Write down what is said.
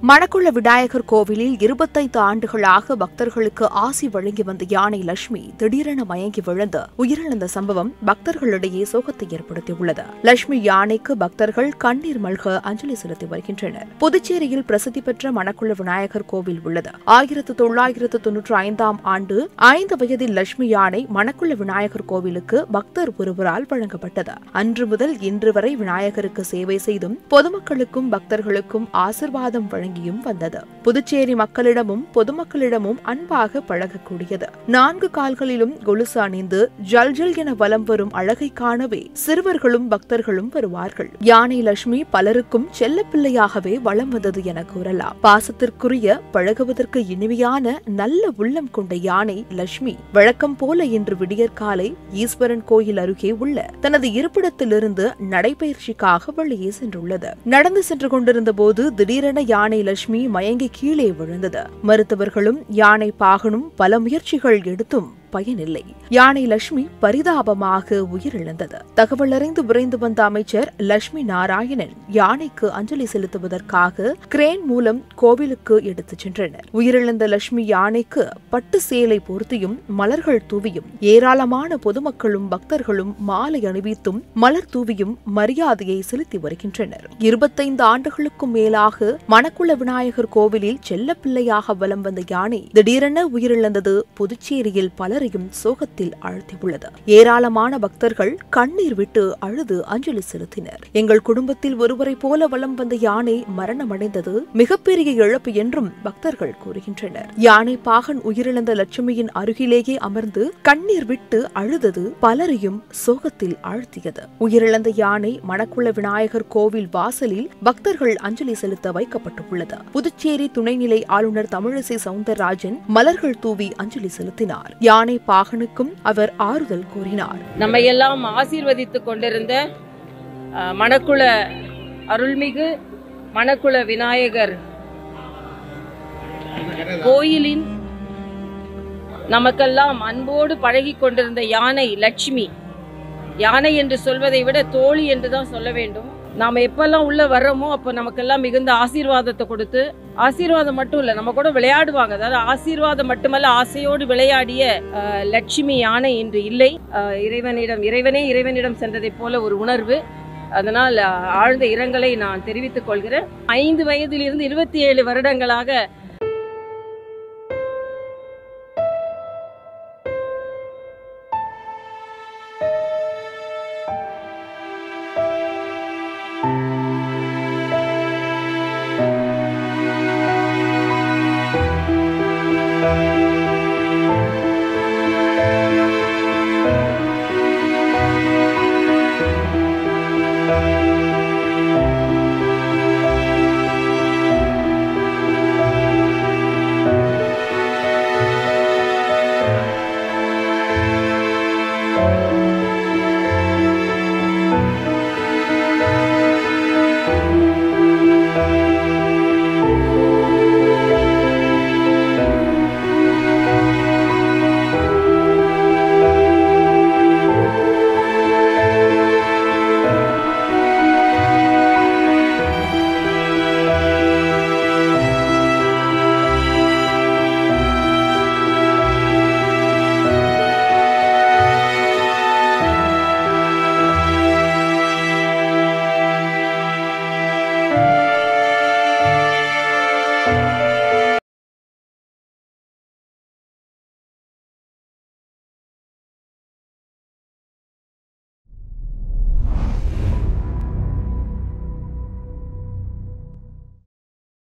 மணக்குள விநாயகர் கோவிலில் இருபத்தைந்து ஆண்டுகளாக பக்தர்களுக்கு ஆசி வழங்கி வந்த யானை லட்சுமி திடீரென மயங்கி விழுந்து உயிரிழந்த சம்பவம் பக்தர்களிடையே சோகத்தை ஏற்படுத்தியுள்ளது லட்சுமி யானைக்கு பக்தர்கள் கண்ணீர் மல்க அஞ்சலி செலுத்தி வருகின்றனர் புதுச்சேரியில் பிரசித்தி பெற்ற மணக்குள விநாயகர் கோவில் உள்ளது ஆயிரத்து தொள்ளாயிரத்து தொன்னூற்றி ஐந்தாம் ஆண்டு ஐந்து வயதில் லட்சுமி யானை மணக்குள விநாயகர் கோவிலுக்கு பக்தர் ஒருவரால் வழங்கப்பட்டது அன்று முதல் இன்று வரை விநாயகருக்கு சேவை செய்தும் பொதுமக்களுக்கும் பக்தர்களுக்கும் ஆசிர்வாதம் வழங்கியும் வந்தது புதுச்சேரி மக்களிடமும் பொதுமக்களிடமும் அன்பாக பழகக்கூடியது நான்கு கால்களிலும் கொலுசு அணிந்து ஜல் ஜல் என வலம் வரும் அழகை காணவே சிறுவர்களும் பக்தர்களும் வருவார்கள் யானை லட்சுமி பலருக்கும் செல்லப்பிள்ளையாகவே வலம் வந்தது என கூறலாம் பாசத்திற்குரிய பழகுவதற்கு இனிமையான நல்ல உள்ளம் கொண்ட யானை லட்சுமி வழக்கம் போல இன்று விடியற்காலை ஈஸ்வரன் கோயில் அருகே உள்ள தனது இருப்பிடத்திலிருந்து நடைபயிற்சிக்காக வெளியே சென்றுள்ளது நடந்து சென்று கொண்டிருந்த போது திடீரென யானை லட்சுமி மயங்கி கீழே விழுந்தது மருத்துவர்களும் யானை பாகனும் பல முயற்சிகள் எடுத்தும் பயனில்லை யானை லட்சுமி பரிதாபமாக உயிரிழந்தது தகவல் அறிந்து விரைந்து வந்த அமைச்சர் லட்சுமி நாராயணன் யானைக்கு அஞ்சலி செலுத்துவதற்காக கிரேன் மூலம் கோவிலுக்கு எடுத்துச் சென்றனர் உயிரிழந்த லட்சுமி யானைக்கு பட்டு சேலை போர்த்தியும் மலர்கள் தூவியும் ஏராளமான பொதுமக்களும் பக்தர்களும் மாலை அணிவித்தும் மலர் தூவியும் மரியாதையை செலுத்தி வருகின்றனர் இருபத்தைந்து ஆண்டுகளுக்கும் மேலாக மணக்குள விநாயகர் கோவிலில் செல்லப்பிள்ளையாக வலம் வந்த யானை திடீரென உயிரிழந்தது புதுச்சேரியில் பலரையும் சோகத்தில் ஆழ்த்தியுள்ளது ஏராளமான பக்தர்கள் கண்ணீர் விட்டு அழுது அஞ்சலி செலுத்தினர் எங்கள் குடும்பத்தில் ஒருவரை போல வலம் வந்த யானை மரணமடைந்தது மிகப்பெரிய இழப்பு என்றும் பக்தர்கள் கூறுகின்றனர் யானை பாகன் உயிரிழந்த லட்சுமியின் அருகிலேயே அமர்ந்து கண்ணீர் விட்டு அழுதது பலரையும் சோகத்தில் ஆழ்த்தியது உயிரிழந்த யானை மணக்குள விநாயகர் கோவில் வாசலில் பக்தர்கள் அஞ்சலி செலுத்த வைக்கப்பட்டுள்ளது புதுச்சேரி துணைநிலை ஆளுநர் தமிழிசை சவுந்தரராஜன் மலர்கள் தூவி அஞ்சலி செலுத்தினார் யானை பாகனுக்கும் அவர் ஆறுதல் கூறினார் நம்மையெல்லாம் ஆசீர்வதித்துக் கொண்டிருந்த அஹ், மணக்குள அருள்மிகு மணக்குள விநாயகர் கோயிலின் நமக்கெல்லாம் அன்போடு பழகிக் கொண்டிருந்த யானை லட்சுமி யானை என்று சொல்வதை விட தோழி என்று தான் சொல்ல வேண்டும் நாம் எப்பெல்லாம் உள்ள வர்றோமோ அப்போ நமக்கெல்லாம் மிகுந்த ஆசீர்வாதத்தை கொடுத்து ஆசீர்வாதம் மட்டும் இல்லை நம்ம கூட விளையாடுவாங்க அதாவது ஆசீர்வாதம் மட்டுமல்ல ஆசையோடு விளையாடிய அஹ், லட்சுமி யானை இன்று இல்லை அஹ், இறைவனிடம் இறைவனே இறைவனிடம் சென்றதைப் போல ஒரு உணர்வு அதனால் அஹ், ஆழ்ந்த இரங்கலை நான் தெரிவித்துக் கொள்கிறேன் ஐந்து வயதிலிருந்து இருபத்தி ஏழு வருடங்களாக